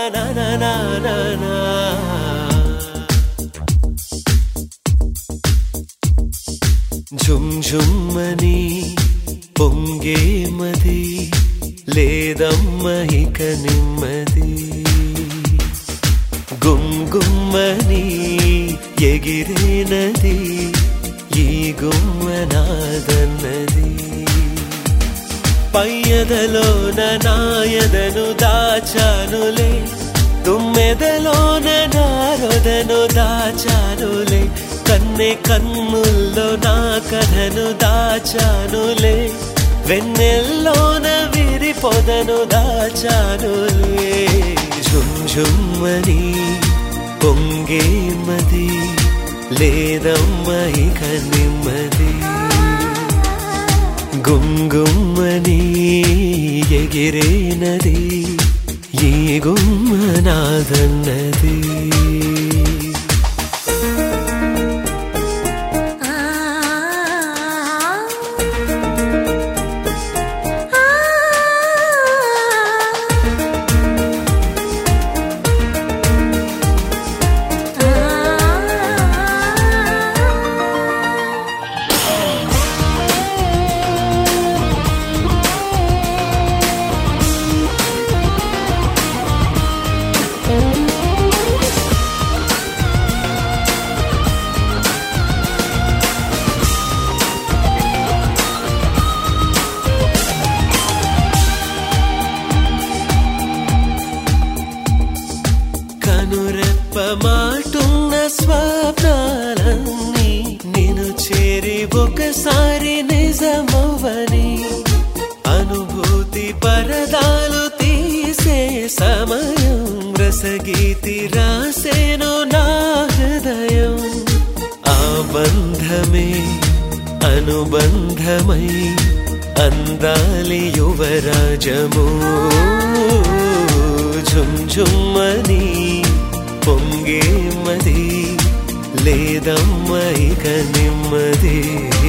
నా నా నా నా నా. జుమ్ జుమ్మని పొంగే మది లేదమ్మ ఇక నెమ్మది గుమ్గుమ్మని ఎగిరేనది ఈ గుమ్మనాదన్నది పయ్యదలోన నాయదను దాచానులే తుమ్మెదలోన నారొదను దాచానులే కన్నె కన్నుల్లో నా కథను దాచానులే వెన్నెల్లోన విరి పొదను దాచానులే జుమ్ జుమ్మని పొంగే మది లేదమ్మ ఇక నెమ్మది గుంగుమ్మని ఎగిరేనది ఈ గుమ్మనాదన్నది కనురెప్ప మాటున్న స్వప్నాలన్నీ నేను చేరి ఒకసారి నిజమవ్వని అనుభూతి పరదాలు తీసే సమయం రసగీతి రాసేను నా హృదయం ఆ బంధమే అనుబంధమై అందాలి యువరాజము ఝుమ్ ఝుమ్మని పొంగే మది లేదమ్మ ఇక నెమ్మది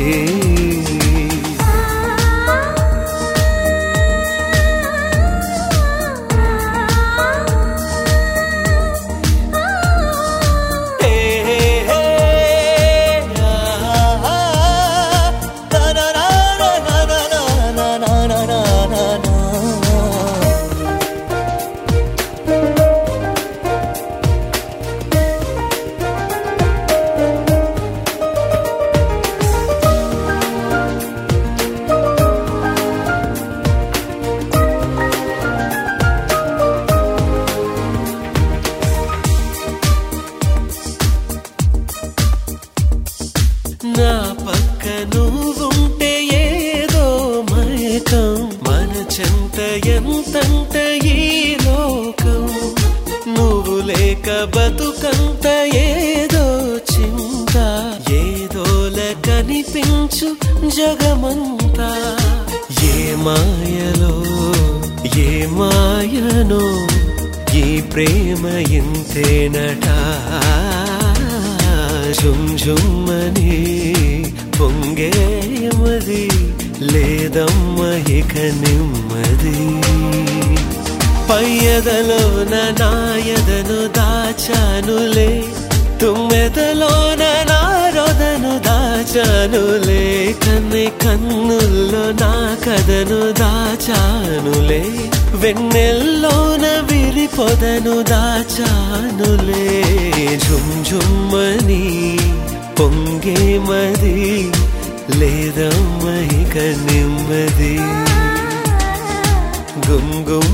హే హే హే ఆ ఆ నా నా నా నా నా నా నా నా నా నా నా నా పక్క నువ్వుంటే ఏదో మయకం మన చెంత ఎంతంట ఈ లోకం నువ్వు లేక బతుకంత ఏదో చింత ఏదోల కనిపించు జగమంతా ఏ మాయలో ఏ మాయనో ఈ ప్రేమ ఇంతేనటా ఝుమ్ ఝుమ్మని పొంగేమది లేదమ్మ ఇక నెమ్మది పయ్యదలోన నాయదను దాచానులే తుమ్మెదలోన నారొదను దాచానులే కన్నె కన్నుల్లో నా కథను దాచానులే వెన్నెల్లోన విరి పొదను దాచానులే ఝుమ్ ఝుమ్మని పొంగే మది లేదమ్మ ఇక నెమ్మది గుమ్ గుమ్